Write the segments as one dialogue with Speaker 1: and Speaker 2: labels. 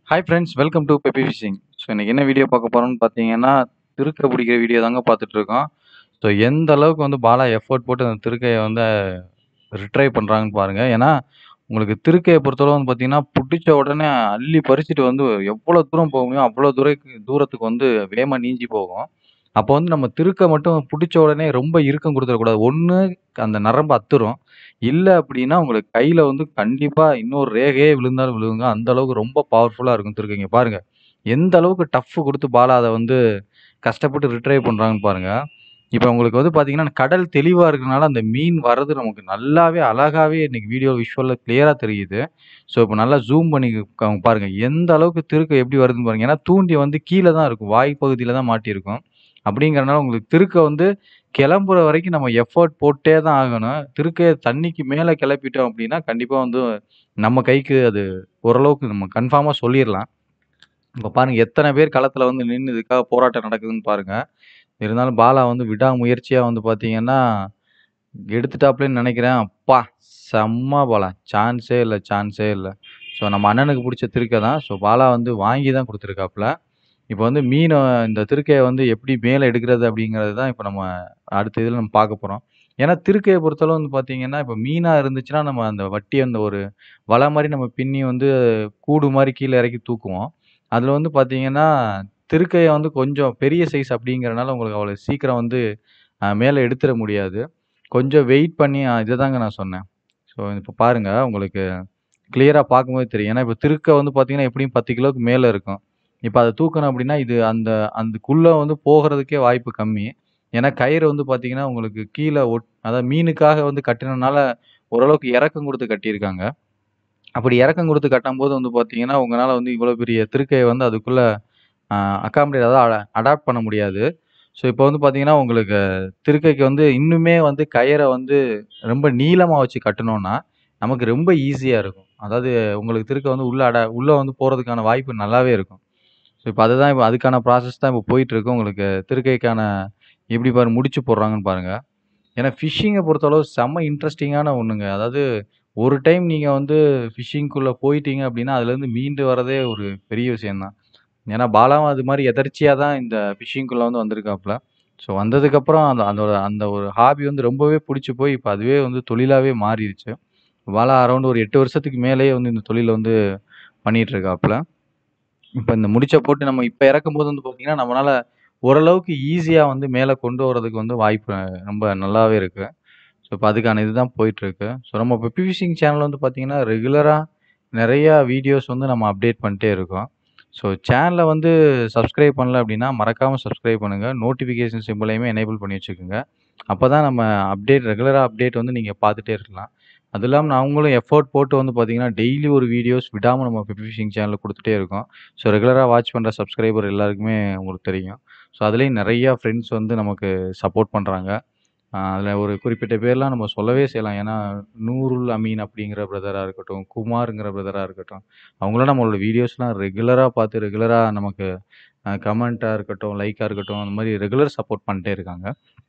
Speaker 1: Hi friends welcome to Peppy Fishing so இன்னைக்கு என்ன video பார்க்க போறோம்னு பார்த்தீங்கன்னா திருக்க பிடிக்கிற வீடியோ தாங்க பார்த்துட்டு இருக்கோம் ஸோ எந்த அளவுக்கு வந்து பாலா எஃபோர்ட் போட்டு அந்த திருக்கையை வந்து ரிட்ரை பண்ணுறாங்கன்னு பாருங்க ஏன்னா உங்களுக்கு திருக்கையை பொறுத்தளவு வந்து பார்த்தீங்கன்னா பிடிச்ச உடனே அள்ளி பறிச்சுட்டு வந்து எவ்வளோ தூரம் போக முடியும் அவ்வளோ தூரம் தூரத்துக்கு வந்து வேகமாக நீஞ்சி போகும் அப்போ வந்து நம்ம திருக்க மட்டும் பிடிச்ச உடனே ரொம்ப இறுக்கம் கொடுத்துடக்கூடாது ஒன்று அந்த நரம்பு அத்துரும் இல்லை அப்படின்னா உங்களுக்கு கையில் வந்து கண்டிப்பாக இன்னொரு ரேகையே விழுந்தாலும் விழுவுங்க அந்த அளவுக்கு ரொம்ப பவர்ஃபுல்லாக இருக்கும் திருக்கைங்க பாருங்க எந்த அளவுக்கு டஃப் கொடுத்து பாலா அதை வந்து கஷ்டப்பட்டு ரிட்ரைவ் பண்ணுறாங்கன்னு பாருங்க இப்போ உங்களுக்கு வந்து பார்த்தீங்கன்னா கடல் தெளிவாக இருக்கிறனால அந்த மீன் வர்றது நமக்கு நல்லாவே அழகாவே இன்னைக்கு வீடியோ விஷுவலில் கிளியராக தெரியுது ஸோ இப்போ நல்லா ஜூம் பண்ணி க- பாருங்க எந்த அளவுக்கு திருக்க எப்படி வருதுன்னு பாருங்க ஏன்னா தூண்டி வந்து கீழே தான் இருக்கும் வாய் பகுதியில் தான் மாட்டியிருக்கும் அப்படிங்கறனால உங்களுக்கு திருக்க வந்து கிளம்புற வரைக்கும் நம்ம எஃபோர்ட் போட்டே தான் ஆகணும் திருக்கைய தண்ணிக்கு மேலே கிளப்பிட்டோம் அப்படின்னா கண்டிப்பாக வந்து நம்ம கைக்கு அது ஓரளவுக்கு நம்ம கன்ஃபார்மாக சொல்லிடலாம் இப்போ பாருங்க எத்தனை பேர் களத்தில் வந்து நின்று இதுக்காக போராட்டம் நடக்குதுன்னு பாருங்க இருந்தாலும் பாலா வந்து விடாமுயற்சியாக வந்து பார்த்தீங்கன்னா எடுத்துட்டாப்லன்னு நினைக்கிறேன் அப்பா செம்ம பாலா சான்ஸே இல்லை சான்ஸே இல்லை ஸோ நம்ம அண்ணனுக்கு பிடிச்ச திருக்கை தான் ஸோ பாலா வந்து வாங்கி தான் கொடுத்துருக்காப்புல இப்போ வந்து மீனை இந்த திருக்கையை வந்து எப்படி மேலே எடுக்கிறது அப்படிங்கிறது தான் இப்போ நம்ம அடுத்த இதில் நம்ம பார்க்க போகிறோம் ஏன்னா திருக்கையை பொறுத்தளவு வந்து பார்த்தீங்கன்னா இப்போ மீனாக இருந்துச்சுன்னா நம்ம அந்த வட்டி அந்த ஒரு வலை மாதிரி நம்ம பின்னி வந்து கூடு மாதிரி கீழே இறக்கி தூக்குவோம் அதில் வந்து பார்த்தீங்கன்னா திருக்கையை வந்து கொஞ்சம் பெரிய சைஸ் அப்படிங்கிறனால உங்களுக்கு அவ்வளோ சீக்கிரம் வந்து மேலே எடுத்துட முடியாது கொஞ்சம் வெயிட் பண்ணி இதை தாங்க நான் சொன்னேன் ஸோ இப்போ பாருங்கள் உங்களுக்கு கிளியராக பார்க்கும்போது தெரியும் ஏன்னா இப்போ திருக்க வந்து பார்த்தீங்கன்னா எப்படியும் பத்து கிலோவுக்கு மேலே இருக்கும் இப்போ அதை தூக்கணும் அப்படின்னா இது அந்த அதுக்குள்ளே வந்து போகிறதுக்கே வாய்ப்பு கம்மி ஏன்னா கயிறு வந்து பார்த்தீங்கன்னா உங்களுக்கு கீழே ஒட் அதாவது மீனுக்காக வந்து கட்டினனால ஓரளவுக்கு இறக்கம் கொடுத்து கட்டியிருக்காங்க அப்படி இறக்கம் கொடுத்து கட்டும்போது வந்து பார்த்தீங்கன்னா உங்களால் வந்து இவ்வளோ பெரிய திருக்கையை வந்து அதுக்குள்ளே அக்காமடேட் அதாவது அடாப்ட் பண்ண முடியாது ஸோ இப்போ வந்து பார்த்தீங்கன்னா உங்களுக்கு திருக்கைக்கு வந்து இன்னுமே வந்து கயிறை வந்து ரொம்ப நீளமாக வச்சு கட்டணும்னா நமக்கு ரொம்ப ஈஸியாக இருக்கும் அதாவது உங்களுக்கு திருக்க வந்து உள்ள அட உள்ளே வந்து போகிறதுக்கான வாய்ப்பு நல்லாவே இருக்கும் ஸோ இப்போ அதுதான் இப்போ அதுக்கான ப்ராசஸ் தான் இப்போ போயிட்டு இருக்கு உங்களுக்கு திருக்கைக்கான எப்படி பாரு முடிச்சு போடுறாங்கன்னு பாருங்க ஏன்னா ஃபிஷ்ஷிங்கை பொறுத்தளவு செம்ம இன்ட்ரெஸ்டிங்கான ஒன்றுங்க அதாவது ஒரு டைம் நீங்கள் வந்து ஃபிஷ்ஷிங்குள்ளே போயிட்டீங்க அப்படின்னா அதுலேருந்து மீண்டு வரதே ஒரு பெரிய விஷயம்தான் ஏன்னா பாலாவும் அது மாதிரி எதர்ச்சியாக தான் இந்த ஃபிஷ்ஷிங்குள்ளே வந்து வந்திருக்காப்புல ஸோ வந்ததுக்கப்புறம் அந்த அந்த ஒரு அந்த ஒரு ஹாபி வந்து ரொம்பவே பிடிச்சி போய் இப்போ அதுவே வந்து தொழிலாகவே மாறிடுச்சு பாலா அரௌண்ட் ஒரு எட்டு வருஷத்துக்கு மேலேயே வந்து இந்த தொழிலை வந்து பண்ணிட்டு இருக்காப்புல இப்போ இந்த முடிச்ச போட்டு நம்ம இப்போ இறக்கும்போது வந்து பார்த்தீங்கன்னா நம்மளால ஓரளவுக்கு ஈஸியாக வந்து மேலே கொண்டு வரதுக்கு வந்து வாய்ப்பு ரொம்ப நல்லாவே இருக்கு ஸோ இப்போ அதுக்கான இதுதான் போயிட்டு இருக்கு ஸோ நம்ம பெப்பி ஃபிஷிங் சேனல் வந்து பார்த்தீங்கன்னா ரெகுலராக நிறையா வீடியோஸ் வந்து நம்ம அப்டேட் பண்ணிட்டே இருக்கோம் ஸோ சேனலை வந்து சப்ஸ்கிரைப் பண்ணல அப்படின்னா மறக்காமல் சப்ஸ்கிரைப் பண்ணுங்கள் நோட்டிஃபிகேஷன் சிம்பிளையுமே எனேபிள் பண்ணி வச்சுக்கோங்க அப்போ தான் நம்ம அப்டேட் ரெகுலராக அப்டேட் வந்து நீங்கள் பார்த்துட்டே இருக்கலாம் அது இல்லாமல் அவங்களும் எஃபோர்ட் போட்டு வந்து பார்த்தீங்கன்னா டெய்லி ஒரு வீடியோஸ் விடாமல் நம்ம பெப்பி ஃபிஷிங் சேனலில் கொடுத்துட்டே இருக்கோம் ஸோ ரெகுலராக வாட்ச் பண்ணுற சப்ஸ்கிரைபர் எல்லாருக்குமே உங்களுக்கு தெரியும் ஸோ அதுலேயும் நிறையா ஃப்ரெண்ட்ஸ் வந்து நமக்கு சப்போர்ட் பண்ணுறாங்க அதில் ஒரு குறிப்பிட்ட பேர்லாம் நம்ம சொல்லவே செய்யலாம் ஏன்னா நூருல் அமீன் அப்படிங்கிற பிரதராக இருக்கட்டும் குமாருங்கிற பிரதராக இருக்கட்டும் அவங்களாம் நம்மளோட வீடியோஸ்லாம் ரெகுலராக பார்த்து ரெகுலராக நமக்கு கமெண்ட்டாக இருக்கட்டும் லைக்காக இருக்கட்டும் அந்த மாதிரி ரெகுலர் சப்போர்ட் பண்ணிட்டே இருக்காங்க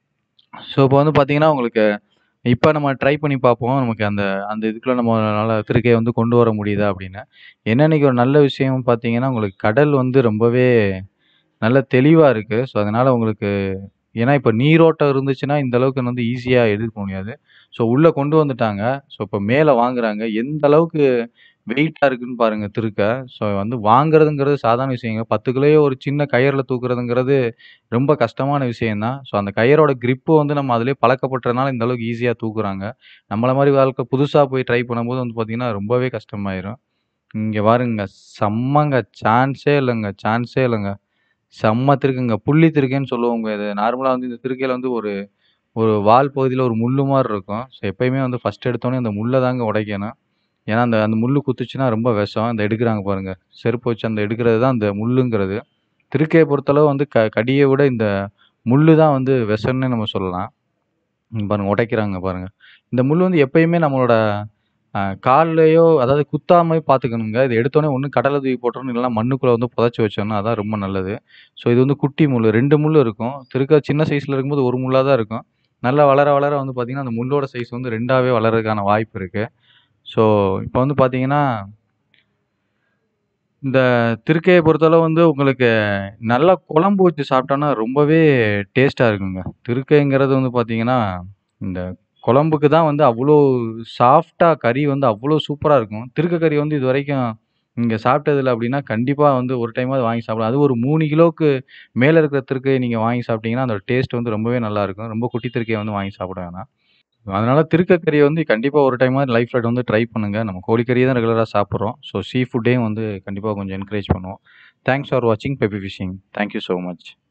Speaker 1: ஸோ இப்போ வந்து பார்த்தீங்கன்னா உங்களுக்கு இப்போ நம்ம ட்ரை பண்ணி பார்ப்போம் நமக்கு அந்த அந்த இதுக்குள்ள நம்மளால திருக்கையை வந்து கொண்டு வர முடியுதா அப்படின்னு என்ன இன்னைக்கு ஒரு நல்ல விஷயம் பார்த்தீங்கன்னா உங்களுக்கு கடல் வந்து ரொம்பவே நல்ல தெளிவாக இருக்குது ஸோ அதனால் உங்களுக்கு ஏன்னா இப்போ நீரோட்டம் இருந்துச்சுன்னா இந்த அளவுக்கு வந்து ஈஸியாக எடுக்க முடியாது ஸோ உள்ளே கொண்டு வந்துட்டாங்க ஸோ இப்போ மேலே வாங்குறாங்க எந்த அளவுக்கு வெயிட்டாக இருக்குன்னு பாருங்க திருக்க ஸோ வந்து வாங்குறதுங்கிறது சாதாரண விஷயங்க பத்து கிலோயே ஒரு சின்ன கயிறில் தூக்குறதுங்கிறது ரொம்ப கஷ்டமான விஷயம்தான் ஸோ அந்த கயிறோட grip வந்து நம்ம அதிலே பழக்கப்பட்டதுனால இந்த அளவுக்கு ஈஸியாக தூக்குறாங்க நம்மள மாதிரி வாழ்க்கை புதுசாக போய் ட்ரை பண்ணும்போது வந்து பார்த்தீங்கன்னா ரொம்பவே கஷ்டமாயிரும் இங்கே பாருங்க செம்மங்க சான்ஸே இல்லைங்க சான்ஸே இல்லைங்க செம்ம திருக்குங்க புள்ளி திருக்கைன்னு சொல்லுவோங்க இது நார்மலாக வந்து இந்த திருக்கையில் வந்து ஒரு ஒரு வால் பகுதியில் ஒரு முள்ளு மாதிரி இருக்கும் ஸோ எப்பயுமே வந்து ஃபஸ்ட் எடுத்தோடனே அந்த முள்ளை தாங்க உடைக்கணும் ஏன்னா அந்த அந்த முள்ளு குத்துச்சுன்னா ரொம்ப விஷம் அந்த எடுக்கிறாங்க பாருங்க செருப்பு வச்சு அந்த எடுக்கிறது தான் அந்த முள்ளுங்கிறது திருக்கையை பொறுத்தளவு வந்து க கடியை விட இந்த முள்ளு தான் வந்து விஷம்னே நம்ம சொல்லலாம் இங்க பாருங்க உடைக்கிறாங்க பாருங்க இந்த முள் வந்து எப்பயுமே நம்மளோட அஹ், கால்லயோ அதாவது குத்தாம பார்த்துக்கணுங்க இது எடுத்தோடனே ஒன்று கடலை தூக்கி போட்டுறணும் இல்லைன்னா மண்ணுக்குள்ளே வந்து புதைச்சி வச்சோம்னா அதான் ரொம்ப நல்லது ஸோ இது வந்து குட்டி முள் ரெண்டு முள் இருக்கும் திருக்க சின்ன சைஸில் இருக்கும்போது ஒரு முள்ளாக தான் இருக்கும் நல்லா வளர வளர வந்து பார்த்தீங்கன்னா அந்த முள்ளோட சைஸ் வந்து ரெண்டாவே வளர்றதுக்கான வாய்ப்பு இருக்குது ஸோ இப்போ வந்து பார்த்தீங்கன்னா இந்த திருக்கைய பொறுத்தளவு வந்து உங்களுக்கு நல்லா குழம்பு வச்சு சாப்பிட்டோன்னா ரொம்பவே டேஸ்ட்டா இருக்குங்க. திருக்கைங்கிறது வந்து பார்த்தீங்கன்னா, இந்த குழம்புக்கு தான் வந்து அவ்ளோ சாஃப்ட்டா கறி வந்து அவ்ளோ சூப்பரா இருக்கும். திருக்க கறி வந்து இதுவரைக்கும் நீங்க சாப்பிட்டதில்ல அப்டின்னா, கண்டிப்பா வந்து ஒரு டைமாவது வாங்கி சாப்பிடலாம். அதுவும் ஒரு 3 கிலோவுக்கு மேல இருக்கிற திருக்கைய நீங்க வாங்கி சாப்பிட்டீங்கன்னா, அதோட டேஸ்ட் வந்து ரொம்பவே நல்லாருக்கும். ரொம்ப குட்டி திருக்கைய வந்து வாங்கி சாப்பிட வேணாம். அதனால திருக்க கறிய வந்து கண்டிப்பா ஒரு டைமாவது லைஃப்ல வந்து ட்ரை பண்ணுங்க. நம்ம கோழிக்கறிய தான் ரெகுலரா சாப்பிடுறோம். ஸோ சீ ஃபுட்டையும் வந்து கண்டிப்பா கொஞ்சம் என்கரேஜ் பண்ணுவோம். தேங்க்ஸ் ஃபார் வாட்சிங் Peppy Fishing. Thank you so much.